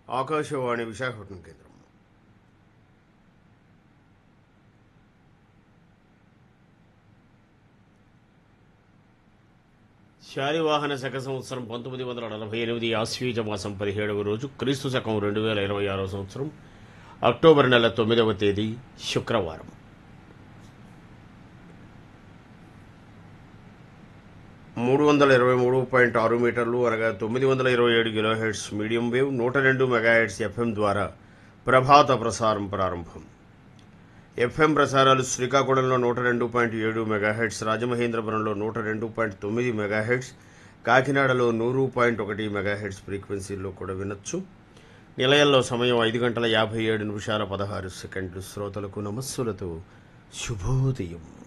ఆకాశవాణి విశాఖపట్నం కేంద్రం శాలివాహన శక సంవత్సరం పంతొమ్మిది వందల నలభై ఎనిమిది ఆశ్వీజ మాసం పదిహేడవ రోజు క్రీస్తు శకం రెండు వేల ఇరవై ఆరో సంవత్సరం అక్టోబర్ నెల తొమ్మిదవ తేదీ శుక్రవారం మూడు వందల ఇరవై మూడు పాయింట్ ఆరు మీటర్లు అనగా తొమ్మిది వందల ఇరవై ఏడు కిలోహెడ్స్ మీడియం వేవ్ నూట రెండు మెగాహెడ్స్ ఎఫ్ఎం ద్వారా ప్రభాత ప్రసారం ప్రారంభం ఎఫ్ఎం ప్రసారాలు శ్రీకాకుళంలో నూట రెండు పాయింట్ ఏడు మెగాహెడ్స్ రాజమహేంద్రపురంలో నూట రెండు పాయింట్ తొమ్మిది మెగాహెడ్స్ కాకినాడలో నూరు పాయింట్ ఒకటి మెగాహెడ్స్ ఫ్రీక్వెన్సీల్లో కూడా వినొచ్చు నిలయంలో సమయం ఐదు గంటల యాభై ఏడు నిమిషాల పదహారు సెకండ్లు శ్రోతలకు నమస్సులతో శుభోదయం